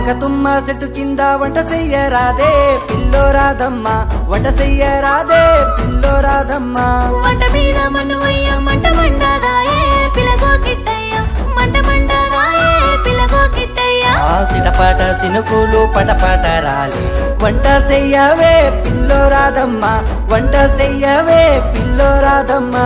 ఆక తుమ్మ చెట్టు కింద వంట చెయ్యరాదే పిల్లో రాదమ్మ వంట చెయ్యరాదే పిల్లో రాదమ్మ వంట మీద మన్నువయ్య మంట మండదాయే పిలగో కిట్టయ్య మంట మండదాయే పిలగో కిట్టయ్య ఆ సిటపాట సినుకులు పటపాట రాలి వంట చెయ్యవే పిల్లో రాదమ్మ వంట చెయ్యవే పిల్లో రాదమ్మ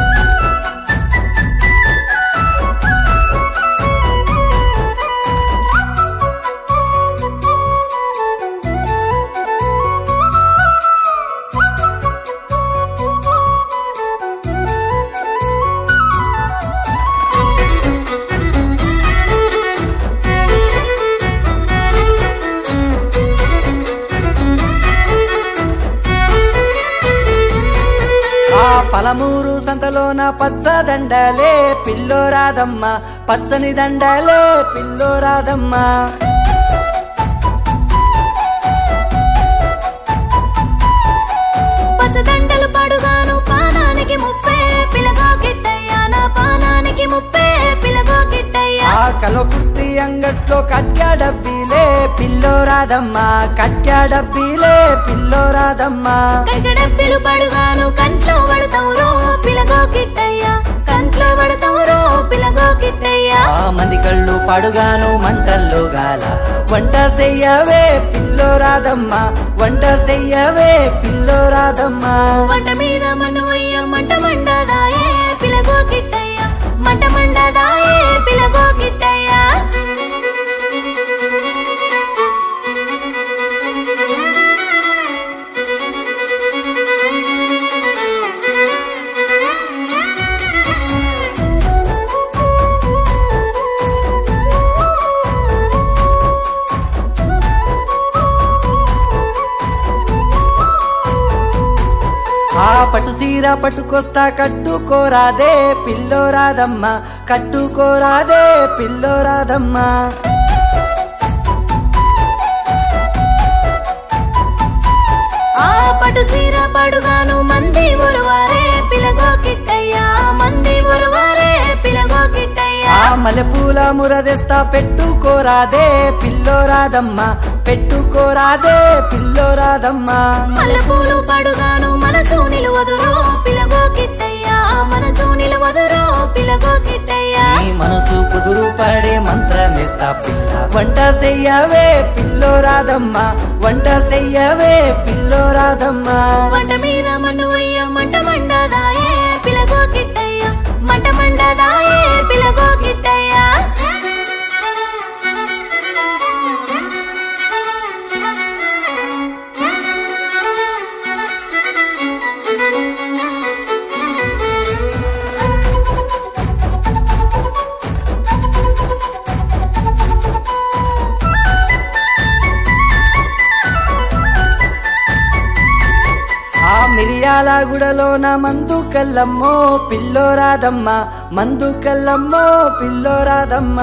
ఆ పలమూరు సంతలోన పచ్చ దండలే పిల్లో రాదమ్మ పచ్చని దండలే పిల్లో రాదమ్మ పచ్చదండలు పడుగాను పానానికి ముప్పే పిలగో కిట్టయ్య నా పానానికి ముప్పే పిలగో కిట్టయ్య ఆ కలకుర్తి అంగట్లో కట్కా డబ్బీలే పిల్లో రాదమ్మ కట్కా డబ్బీలే పిల్లో రాదమ్మ కడకడబ్బిలు పడుగాను కంట్లో పడతావురో పిలగో కిట్టయ్య కంట్లో పడతావురో పిలగో కిట్టయ్య ఆ మంది కళ్ళు పడుగాను మంటల్లో గాల వంట చెయ్యవే పిల్లో రాదమ్మ వంట చెయ్యవే పిల్లో రాదమ్మ వంట మీద మన్నువయ్య మంట మండదాయే పిలగో కిట్టయ్య మంట మండదాయే పిలగో కిట్టయ్య ఆ పట్టు సీర పట్టుకొస్తా కట్టుకోరాదే పిల్లో రాదమ్మ కట్టుకోరాదే పిల్లో రాదమ్మ ఆ పటు సీర పడుగాను మంది ఒరువారే పిలగో కిట్టయ్య మంది ఒరువారే పిలగో కిట్టయ్య ఆ మల్లెపూల మురదెస్తా పెట్టుకోరాదే పిల్లో రాదమ్మ పెట్టుకోరాదే పిల్లో రాదమ్మ మల్లెపూలు పడుగాను మనసు నిలువదురో పిలగో కిట్టయ్య మనసు నిలువదురో పిలగో కిట్టయ్య నీ మనసు కుదురు పడే మంత్రమేస్తా పిల్ల వంట చెయ్యవే పిల్లో రాదమ్మ వంట చెయ్యవే పిల్లో రాదమ్మ వంట మీద మన్నువయ్య మంట మండదాయే పిలగో కిట్టయ్య మంట మండదాయే పిలగో కిట్టయ్య ఆ మిరియాల గుడలోన మందు కల్లమ్మో పిల్లో రాదమ్మ మందు కల్లమ్మో పిల్లో రాదమ్మ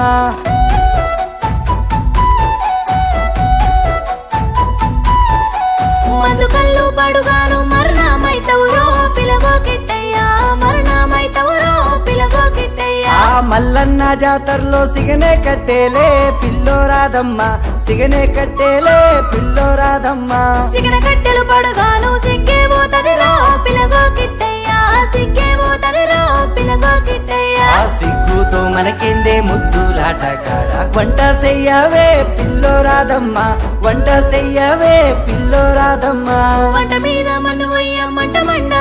మందు కళ్ళు పడుగాను మరణమైతవురో పిలగో కిట్టయ్య మరణమైతవురో పిలగో కిట్టయ్య ఆ మల్లన్న జాతరలో సిగనే కట్టేలే పిల్లో రాదమ్మ సిగనే కట్టేలే పిల్లో రాదమ్మ సిగన కట్టెలు పడుగాను సిగ్గే పోతదిరో పిలగో కిట్టయ్య సిగ్గే పోతదిరో పిలగో కిట్టయ్య ఆ సిగ్గుతో మనకిందే ముద్దులాట కాడ వంట చెయ్యవే పిల్లో రాదమ్మ వంట చెయ్యవే పిల్లో రాదమ్మ వంట మీద మన్నువయ్య మంట మండ